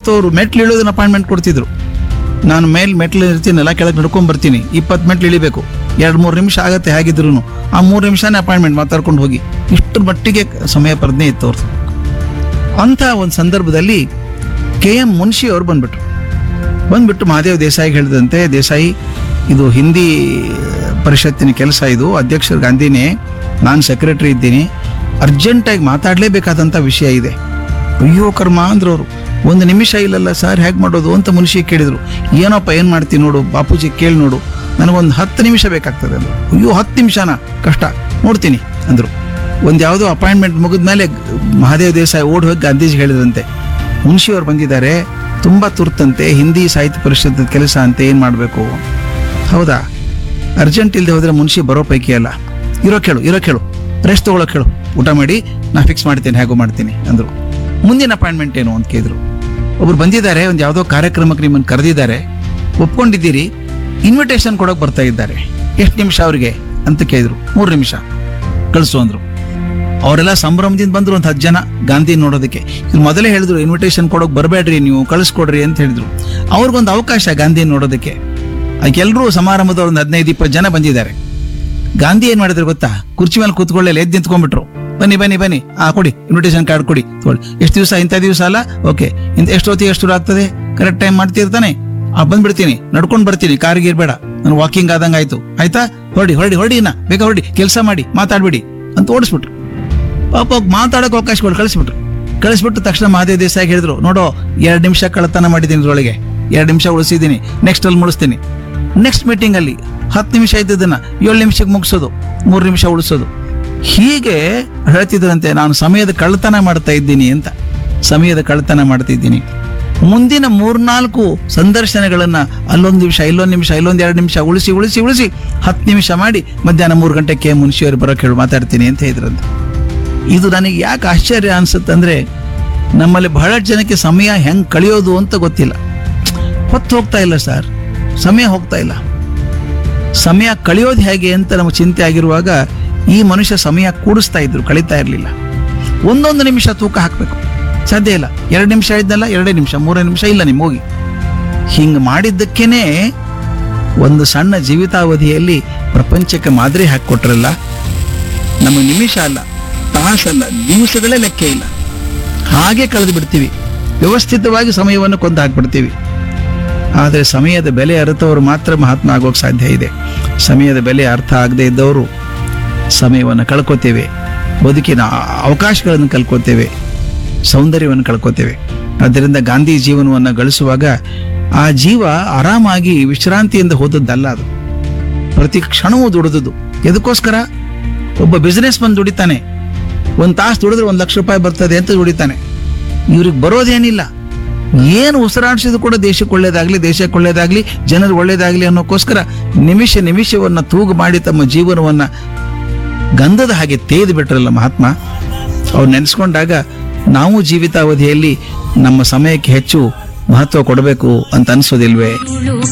ಅವತ್ತು ಮೆಟ್ಲು ಇಳಿಯೋದನ್ನ ಅಪಾಯಿಂಟ್ಮೆಂಟ್ ಕೊಡ್ತಿದ್ರು ನಾನು ಮೇಲ್ ಮೆಟ್ಲು ಇರ್ತೀನಲ್ಲ ಕೆಳಗೆ ನಡ್ಕೊಂಡ್ ಬರ್ತೀನಿ ಇಪ್ಪತ್ತು ಮೆಟ್ಲು ಇಳಿಬೇಕು ಎರಡು ಮೂರು ನಿಮಿಷ ಆಗತ್ತೆ ಹೇಗಿದ್ರು ಆ ಮೂರು ನಿಮಿಷನೇ ಅಪಾಯಿಂಟ್ಮೆಂಟ್ ಮಾತಾಡ್ಕೊಂಡು ಹೋಗಿ ಇಷ್ಟರ ಮಟ್ಟಿಗೆ ಸಮಯ ಪ್ರಜ್ಞೆ ಇತ್ತು ಅವ್ರದ್ದು ಅಂಥ ಒಂದು ಸಂದರ್ಭದಲ್ಲಿ ಕೆ ಎಂ ಮುನ್ಷಿ ಅವರು ಬಂದ್ಬಿಟ್ರು ಬಂದ್ಬಿಟ್ಟು ಮಹಾದೇವ್ ದೇಸಾಯಿಗೆ ಹೇಳಿದಂತೆ ದೇಸಾಯಿ ಇದು ಹಿಂದಿ ಪರಿಷತ್ತಿನ ಕೆಲಸ ಇದು ಅಧ್ಯಕ್ಷರು ಗಾಂಧಿನೇ ನಾನು ಸೆಕ್ರೆಟರಿ ಇದ್ದೀನಿ ಅರ್ಜೆಂಟಾಗಿ ಮಾತಾಡಲೇಬೇಕಾದಂಥ ವಿಷಯ ಇದೆ ಅಯ್ಯೋ ಕರ್ಮ ಅಂದ್ರು ಅವರು ಒಂದು ನಿಮಿಷ ಇಲ್ಲಲ್ಲ ಸರ್ ಹೇಗೆ ಮಾಡೋದು ಅಂತ ಮುನ್ಷಿ ಕೇಳಿದ್ರು ಏನಪ್ಪ ಏನು ಮಾಡ್ತೀನಿ ನೋಡು ಬಾಪೂಜಿ ಕೇಳಿ ನೋಡು ನನಗೊಂದು ಹತ್ತು ನಿಮಿಷ ಬೇಕಾಗ್ತದೆ ಅಂದ್ರು ಅಯ್ಯೋ ಹತ್ತು ನಿಮಿಷನಾ ಕಷ್ಟ ನೋಡ್ತೀನಿ ಅಂದರು ಒಂದು ಯಾವುದೋ ಅಪಾಯಿಂಟ್ಮೆಂಟ್ ಮುಗಿದ್ಮೇಲೆ ಮಹಾದೇವ್ ದೇಸಾಯಿ ಓಡ್ ಹೋಗಿ ಗಾಂಧೀಜಿ ಹೇಳಿದಂತೆ ಮುನ್ಷಿ ಅವ್ರು ಬಂದಿದ್ದಾರೆ ತುಂಬ ತುರ್ತಂತೆ ಹಿಂದಿ ಸಾಹಿತ್ಯ ಪರಿಷತ್ ಕೆಲಸ ಅಂತೆ ಏನು ಮಾಡಬೇಕು ಹೌದಾ ಅರ್ಜೆಂಟ್ ಇಲ್ಲದೆ ಹೋದ್ರೆ ಮುನ್ಷಿ ಬರೋ ಪೈಕಿ ಅಲ್ಲ ಇರೋ ಕೇಳು ಇರೋ ಕೇಳು ರೆಸ್ಟ್ ತಗೊಳಕ್ ಹೇಳು ಊಟ ಮಾಡಿ ನಾ ಫಿಕ್ಸ್ ಮಾಡ್ತೀನಿ ಹೇಗೋ ಮಾಡ್ತೀನಿ ಅಂದರು ಮುಂದಿನ ಅಪಾಯಿಂಟ್ಮೆಂಟ್ ಏನು ಅಂತ ಕೇಳಿದ್ರು ಒಬ್ರು ಬಂದಿದ್ದಾರೆ ಒಂದು ಯಾವುದೋ ಕಾರ್ಯಕ್ರಮಕ್ಕೆ ನಿಮ್ಮನ್ನು ಕರೆದಿದ್ದಾರೆ ಒಪ್ಕೊಂಡಿದ್ದೀರಿ ಇನ್ವಿಟೇಷನ್ ಕೊಡೋಕೆ ಬರ್ತಾ ಇದ್ದಾರೆ ಎಷ್ಟು ನಿಮಿಷ ಅವ್ರಿಗೆ ಅಂತ ಕೇಳಿದ್ರು ಮೂರು ನಿಮಿಷ ಕಳಿಸು ಅಂದ್ರು ಅವರೆಲ್ಲ ಸಂಭ್ರಮದಿಂದ ಬಂದ್ರು ಒಂದು ಹತ್ತು ಜನ ಗಾಂಧಿ ನೋಡೋದಕ್ಕೆ ಇವ್ರು ಮೊದಲೇ ಹೇಳಿದ್ರು ಇನ್ವಿಟೇಷನ್ ಕೊಡೋಕೆ ಬರಬೇಡ್ರಿ ನೀವು ಕಳಿಸ್ಕೊಡ್ರಿ ಅಂತ ಹೇಳಿದ್ರು ಅವ್ರಿಗೊಂದು ಅವಕಾಶ ಗಾಂಧಿ ನೋಡೋದಕ್ಕೆ ಅದಕ್ಕೆ ಎಲ್ಲರೂ ಸಮಾರಂಭದವ್ರು ಒಂದು ಹದಿನೈದು ಇಪ್ಪತ್ತು ಜನ ಬಂದಿದ್ದಾರೆ ಗಾಂಧಿ ಏನ್ ಮಾಡಿದ್ರು ಗೊತ್ತಾ ಕುರ್ಚಿ ಮೇಲೆ ಕೂತ್ಕೊಳ್ಳಿ ಎದ್ದು ನಿಂತ್ಕೊಂಡ್ಬಿಟ್ರು ಬನ್ನಿ ಬನ್ನಿ ಬನ್ನಿ ಆ ಕೊಡಿ ಇನ್ವಿಟೇಷನ್ ಕಾರ್ಡ್ ಕೊಡಿ ತಗೊಳ್ಳಿ ಎಷ್ಟು ದಿವಸ ಇಂಥ ದಿವಸ ಅಲ್ಲ ಓಕೆ ಇಂತ ಎಷ್ಟೊತ್ತಿಗೆ ಎಷ್ಟು ಆಗ್ತದೆ ಕರೆಕ್ಟ್ ಟೈಮ್ ಮಾಡ್ತಿರ್ತಾನೆ ಆ ಬಂದ್ಬಿಡ್ತೀನಿ ನಡ್ಕೊಂಡು ಬರ್ತೀನಿ ಕಾರ್ಗೆ ಇರ್ಬೇಡ ನಾನು ವಾಕಿಂಗ್ ಆದಂಗ ಆಯ್ತು ಆಯ್ತಾ ಹೊರಡಿ ಹೊರಡಿ ಹೊರಡಿ ನಾ ಬೇಗ ಹೊರಡಿ ಕೆಲಸ ಮಾಡಿ ಮಾತಾಡ್ಬಿಡಿ ಅಂತ ಓಡಿಸ್ಬಿಟ್ರು ಪಾಪ ಅವ್ಗ್ ಮಾತಾಡಕ್ ಅವಕಾಶ ಕೊಟ್ಟು ಕಳಿಸ್ಬಿಟ್ರು ಕಳಿಸ್ಬಿಟ್ಟು ತಕ್ಷಣ ಮಹಾದೇವ್ ದೇಸಾಯಿ ಹೇಳಿದ್ರು ನೋಡೋ ಎರಡು ನಿಮಿಷ ಕಳ್ಳತನ ಮಾಡಿದ್ದೀನಿ ಇದ್ರೊಳಗೆ ಎರಡು ನಿಮಿಷ ಉಳಿಸಿದ್ದೀನಿ ನೆಕ್ಸ್ಟ್ ಅಲ್ಲಿ ಮುಳಿಸ್ತೀನಿ ನೆಕ್ಸ್ಟ್ ಮೀಟಿಂಗ್ ಅಲ್ಲಿ ಹತ್ತು ನಿಮಿಷ ಇದ್ದದನ್ನ ಏಳು ನಿಮಿಷಕ್ಕೆ ಮುಗಿಸೋದು ಮೂರು ನಿಮಿಷ ಉಳಿಸೋದು ಹೀಗೆ ಹೇಳ್ತಿದ್ರಂತೆ ನಾನು ಸಮಯದ ಕಳ್ಳತನ ಮಾಡ್ತಾ ಇದ್ದೀನಿ ಅಂತ ಸಮಯದ ಕಳ್ಳತನ ಮಾಡ್ತಾ ಇದ್ದೀನಿ ಮುಂದಿನ ಮೂರ್ನಾಲ್ಕು ಸಂದರ್ಶನಗಳನ್ನ ಅಲ್ಲೊಂದು ನಿಮಿಷ ಇಲ್ಲೊಂದು ನಿಮಿಷ ಇಲ್ಲೊಂದು ಎರಡು ನಿಮಿಷ ಉಳಿಸಿ ಉಳಿಸಿ ಉಳಿಸಿ ಹತ್ತು ನಿಮಿಷ ಮಾಡಿ ಮಧ್ಯಾಹ್ನ ಮೂರು ಗಂಟೆಗೆ ಮುನ್ಷಿಯವರು ಬರೋಕೆ ಹೇಳಿ ಮಾತಾಡ್ತೀನಿ ಅಂತ ಹೇಳಿದ್ರಂತೆ ಇದು ನನಗೆ ಯಾಕೆ ಆಶ್ಚರ್ಯ ಅನ್ಸುತ್ತಂದ್ರೆ ನಮ್ಮಲ್ಲಿ ಬಹಳಷ್ಟು ಜನಕ್ಕೆ ಸಮಯ ಹೆಂಗ್ ಕಳೆಯೋದು ಅಂತ ಗೊತ್ತಿಲ್ಲ ಹೊತ್ತು ಹೋಗ್ತಾ ಇಲ್ಲ ಸರ್ ಸಮಯ ಹೋಗ್ತಾ ಇಲ್ಲ ಸಮಯ ಕಳೆಯೋದು ಹೇಗೆ ಅಂತ ನಮಗೆ ಚಿಂತೆ ಆಗಿರುವಾಗ ಈ ಮನುಷ್ಯ ಸಮಯ ಕೂಡಿಸ್ತಾ ಇದ್ರು ಕಳೀತಾ ಇರಲಿಲ್ಲ ಒಂದೊಂದು ನಿಮಿಷ ತೂಕ ಹಾಕಬೇಕು ಸಾಧ್ಯ ಇಲ್ಲ ಎರಡು ನಿಮಿಷ ಇದ್ದಲ್ಲ ಎರಡೇ ನಿಮಿಷ ಮೂರೇ ನಿಮಿಷ ಇಲ್ಲ ನಿಮ್ಗೆ ಹೋಗಿ ಹಿಂಗೆ ಮಾಡಿದ್ದಕ್ಕೇನೆ ಒಂದು ಸಣ್ಣ ಜೀವಿತಾವಧಿಯಲ್ಲಿ ಪ್ರಪಂಚಕ್ಕೆ ಮಾದರಿ ಹಾಕಿಕೊಟ್ರಲ್ಲ ನಮ್ಮ ನಿಮಿಷ ಅಲ್ಲ ತಾಸಲ್ಲ ದಿವಸಗಳೇ ಲೆಕ್ಕ ಇಲ್ಲ ಹಾಗೆ ಕಳೆದು ಬಿಡ್ತೀವಿ ವ್ಯವಸ್ಥಿತವಾಗಿ ಸಮಯವನ್ನು ಕೊಂದು ಹಾಕ್ಬಿಡ್ತೀವಿ ಆದರೆ ಸಮಯದ ಬೆಲೆ ಅರಿತವರು ಮಾತ್ರ ಮಹಾತ್ಮ ಆಗೋಕೆ ಸಾಧ್ಯ ಇದೆ ಸಮಯದ ಬೆಲೆ ಅರ್ಥ ಆಗದೆ ಇದ್ದವರು ಸಮಯವನ್ನು ಕಳ್ಕೊತೇವೆ ಬದುಕಿನ ಆ- ಅವಕಾಶಗಳನ್ನು ಕಳ್ಕೊತೇವೆ ಸೌಂದರ್ಯವನ್ನು ಕಳ್ಕೊತೇವೆ ಆದ್ದರಿಂದ ಗಾಂಧಿ ಜೀವನವನ್ನು ಗಳಿಸುವಾಗ ಆ ಜೀವ ಆರಾಮಾಗಿ ವಿಶ್ರಾಂತಿಯಿಂದ ಹೋದದ್ದಲ್ಲ ಅದು ಪ್ರತಿ ಕ್ಷಣವೂ ದುಡಿದುದು ಎದಕ್ಕೋಸ್ಕರ ಒಬ್ಬ ಬಿಸ್ನೆಸ್ ಮನ್ ದುಡಿತಾನೆ ಒಂದು ತಾಸು ದುಡಿದ್ರೆ ಒಂದು ಲಕ್ಷ ರೂಪಾಯಿ ಬರ್ತದೆ ಅಂತ ದುಡಿತಾನೆ ಇವ್ರಿಗೆ ಬರೋದೇನಿಲ್ಲ ಏನು ಉಸಿರಾಡಿಸಿದ್ರು ಕೂಡ ದೇಶಕ್ಕೆ ಒಳ್ಳೇದಾಗ್ಲಿ ದೇಶಕ್ಕೆ ಒಳ್ಳೇದಾಗ್ಲಿ ಜನರಿಗೆ ಒಳ್ಳೇದಾಗ್ಲಿ ಅನ್ನೋಕ್ಕೋಸ್ಕರ ನಿಮಿಷ ನಿಮಿಷವನ್ನ ತೂಗು ಮಾಡಿ ತಮ್ಮ ಜೀವನವನ್ನ ಗಂಧದ ಹಾಗೆ ತೇದು ಬಿಟ್ರಲ್ಲ ಮಹಾತ್ಮ ಅವ್ರು ನೆನೆಸ್ಕೊಂಡಾಗ ನಾವು ಜೀವಿತಾವಧಿಯಲ್ಲಿ ನಮ್ಮ ಸಮಯಕ್ಕೆ ಹೆಚ್ಚು ಮಹತ್ವ ಕೊಡಬೇಕು ಅಂತ ಅನ್ಸೋದಿಲ್ವೇ